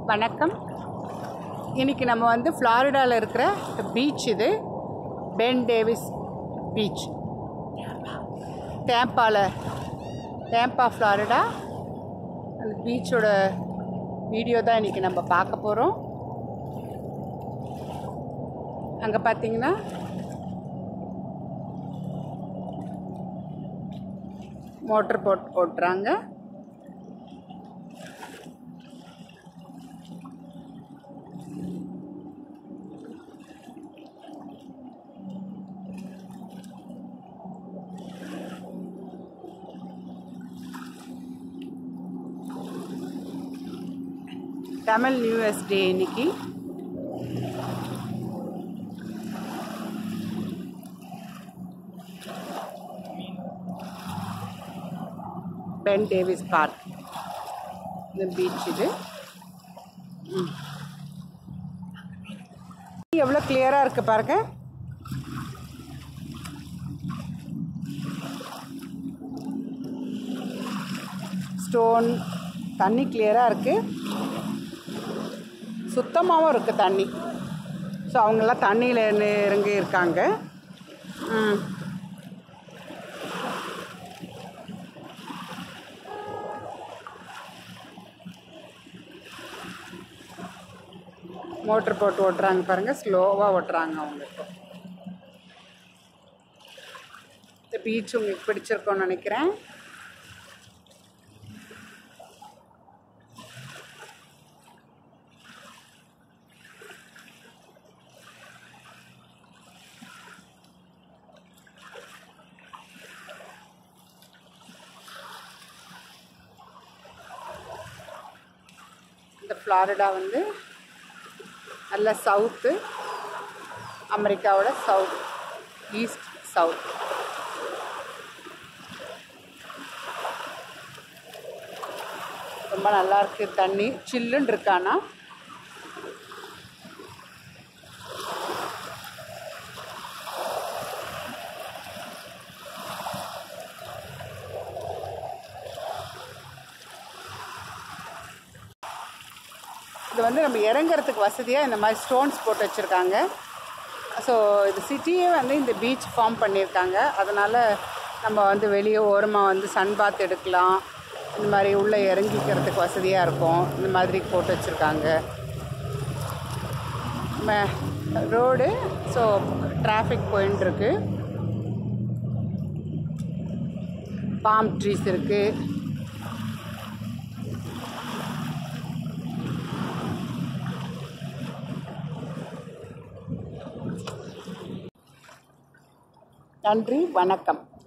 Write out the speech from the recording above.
வணக்கம் இன்னைக்கு நம்ம வந்து ஃப்ளாரிடாவில் இருக்கிற பீச் இது பென் டேவிஸ் பீச் டேம்பாவில் டேம்பா ஃப்ளாரிடா அந்த பீச்சோட வீடியோ தான் இன்றைக்கி நம்ம பார்க்க போகிறோம் அங்கே பார்த்தீங்கன்னா மோட்டர் போட் ஓட்டுறாங்க தமிழ் நியூ இயர்ஸ் டே இன்னைக்கு பென் டேவிஸ் பார்க் இந்த பீச் இது ம். எவ்வளோ கிளியராக இருக்கு பாருங்க ஸ்டோன் தண்ணி கிளியராக இருக்குது சுத்தமாகவும் இருக்குது தண்ணி ஸோ அவங்கெல்லாம் தண்ணியில் இறங்கி இருக்காங்க ம் மோட்ரு போட்டு ஓட்டுறாங்க பாருங்கள் ஸ்லோவாக ஓட்டுறாங்க அவங்க இப்போ இந்த பீச் உங்களுக்கு பிடிச்சிருக்கோன்னு நினைக்கிறேன் இந்த ஃப்ளாரிடா வந்து நல்ல சவுத்து அமெரிக்காவோட சவுத் ஈஸ்ட் சவுத் ரொம்ப நல்லா இருக்கு தண்ணி சில்லுன்னு இருக்கானா இது வந்து நம்ம இறங்குறதுக்கு வசதியாக இந்த மாதிரி ஸ்டோன்ஸ் போட்டு வச்சுருக்காங்க ஸோ இது சிட்டியே வந்து இந்த பீச் ஃபார்ம் பண்ணியிருக்காங்க அதனால் நம்ம வந்து வெளியே ஓரமாக வந்து சன் பாத் எடுக்கலாம் இந்த மாதிரி உள்ளே இறங்கிக்கிறதுக்கு வசதியாக இருக்கும் இந்த மாதிரி போட்டு வச்சுருக்காங்க ரோடு ஸோ டிராஃபிக் போயின்ட்டுருக்கு பாம் ட்ரீஸ் இருக்குது நன்றி வணக்கம்